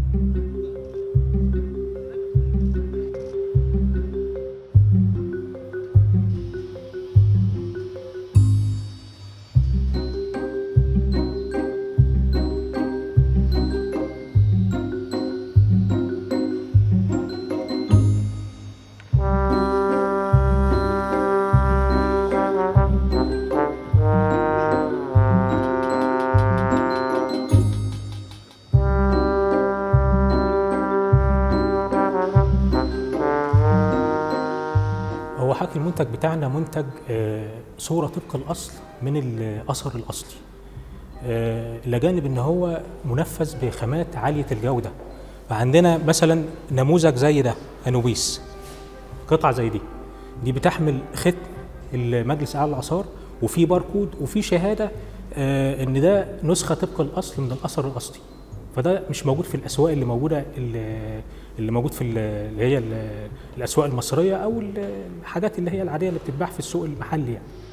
هو حقل المنتج بتاعنا منتج آه، صورة طبق الأصل من الأثر الأصلي آه، إلى جانب إن هو منفذ بخامات عالية الجودة فعندنا مثلا نموذج زي ده أنوبيس قطعة زي دي دي بتحمل ختم المجلس الأعلى للآثار وفي باركود وفي شهادة آه، إن ده نسخة طبق الأصل من الأثر الأصلي فده مش موجود في الاسواق اللي موجوده اللي اللي موجود في ال- اللي هي ال- الاسواق المصريه او ال- الحاجات اللي هي العاديه اللي بتتباع في السوق المحلي يعني